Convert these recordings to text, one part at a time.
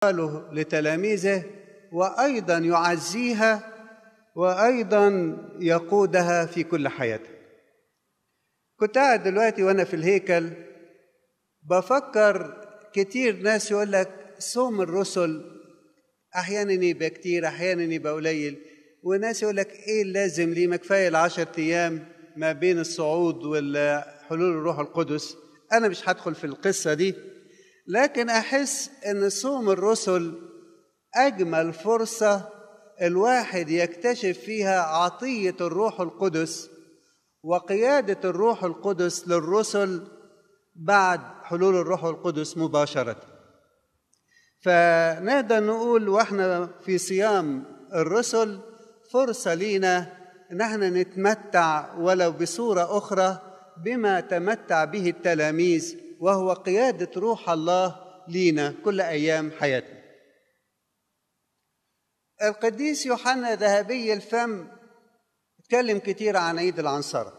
قاله لتلاميذه وايضا يعزيها وايضا يقودها في كل حياته كنت قاعد دلوقتي وانا في الهيكل بفكر كتير ناس يقول لك صوم الرسل احيانا يبقى كتير احيانا يبقى قليل وناس يقول لك ايه اللازم ليه ما كفايه العشر ايام ما بين الصعود وحلول الروح القدس انا مش هدخل في القصه دي لكن احس ان صوم الرسل اجمل فرصه الواحد يكتشف فيها عطيه الروح القدس وقياده الروح القدس للرسل بعد حلول الروح القدس مباشره فنقدر نقول واحنا في صيام الرسل فرصه لينا ان احنا نتمتع ولو بصوره اخرى بما تمتع به التلاميذ وهو قياده روح الله لينا كل ايام حياتنا القديس يوحنا ذهبي الفم اتكلم كتير عن عيد العنصرة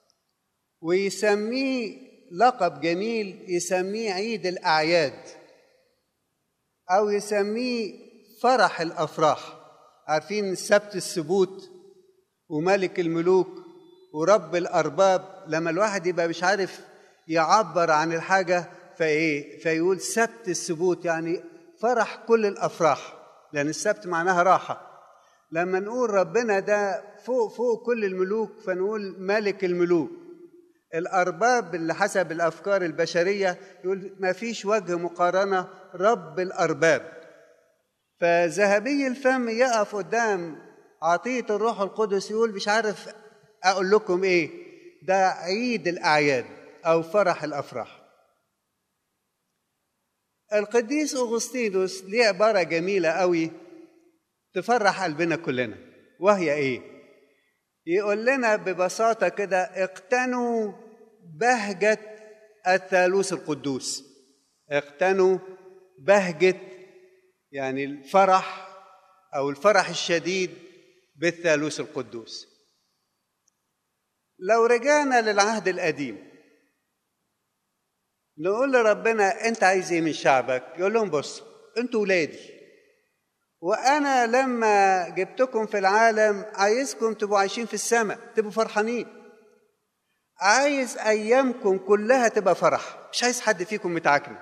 ويسميه لقب جميل يسميه عيد الأعياد أو يسميه فرح الأفراح عارفين السبت السبوت وملك الملوك ورب الأرباب لما الواحد يبقى مش عارف يعبر عن الحاجة فإيه فيقول سبت السبوت يعني فرح كل الأفراح لأن السبت معناها راحة لما نقول ربنا ده فوق فوق كل الملوك فنقول ملك الملوك الأرباب اللي حسب الأفكار البشرية يقول ما فيش وجه مقارنة رب الأرباب فذهبي الفم يقف قدام عطية الروح القدس يقول مش عارف أقول لكم إيه ده عيد الأعياد أو فرح الأفراح القديس أغسطينوس ليه عبارة جميلة قوي تفرح قلبنا كلنا وهي إيه؟ يقول لنا ببساطة كده اقتنوا بهجة الثالوث القدوس اقتنوا بهجة يعني الفرح أو الفرح الشديد بالثالوث القدوس لو رجعنا للعهد القديم نقول لربنا انت عايز ايه من شعبك يقول لهم بص انتوا ولادي وانا لما جبتكم في العالم عايزكم تبقوا عايشين في السماء تبقوا فرحانين عايز ايامكم كلها تبقى فرح مش عايز حد فيكم متعكن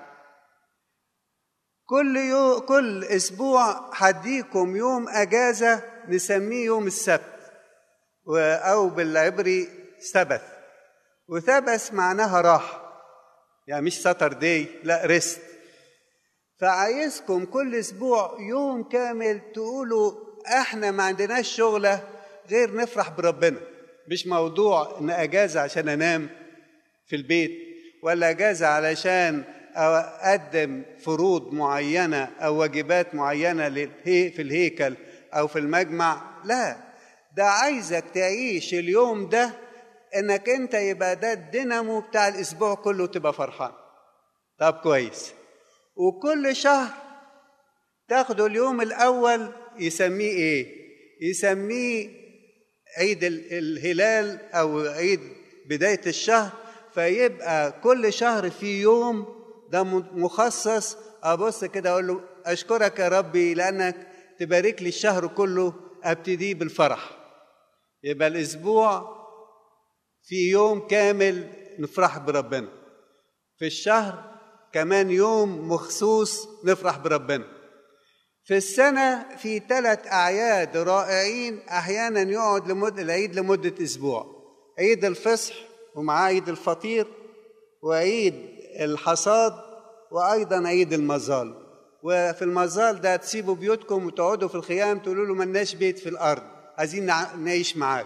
كل يوم كل اسبوع هديكم يوم اجازه نسميه يوم السبت او بالعبري سبث وثبث معناها راحه يعني مش ساتردي لا ريست فعايزكم كل اسبوع يوم كامل تقولوا احنا ما عندناش شغله غير نفرح بربنا مش موضوع ان اجازه عشان انام في البيت ولا اجازه علشان اقدم فروض معينه او واجبات معينه في الهيكل او في المجمع لا ده عايزك تعيش اليوم ده انك انت يبقى ده الدينامو بتاع الاسبوع كله تبقى فرحان طب كويس وكل شهر تاخدوا اليوم الاول يسميه ايه يسميه عيد الهلال او عيد بدايه الشهر فيبقى كل شهر في يوم ده مخصص ابص كده اقول له اشكرك يا ربي لانك تبارك لي الشهر كله ابتدي بالفرح يبقى الاسبوع في يوم كامل نفرح بربنا في الشهر كمان يوم مخصوص نفرح بربنا في السنة في ثلاث أعياد رائعين أحيانا يقعد لمدة العيد لمدة أسبوع عيد الفصح ومعاه عيد الفطير وعيد الحصاد وأيضا عيد المظال وفي المظال ده تسيبوا بيوتكم وتقعدوا في الخيام تقولوا له ملناش بيت في الأرض عايزين نعيش معاك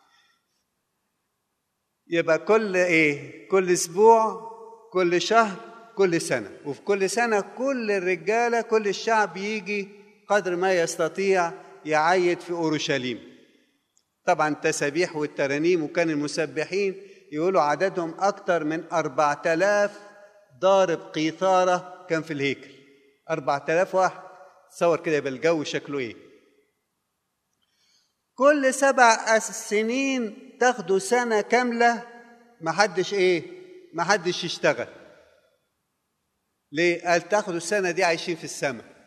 يبقى كل ايه كل اسبوع كل شهر كل سنه وفي كل سنه كل الرجاله كل الشعب يجي قدر ما يستطيع يعيد في اورشليم طبعا التسابيح والترانيم وكان المسبحين يقولوا عددهم أكثر من أربعة آلاف ضارب قيثارة كان في الهيكل أربعة آلاف واحد تصور كده يبقى الجو شكله إيه كل سبع سنين تاخدوا سنة كاملة محدش إيه محدش يشتغل ليه قال تاخدوا السنة دي عايشين في السماء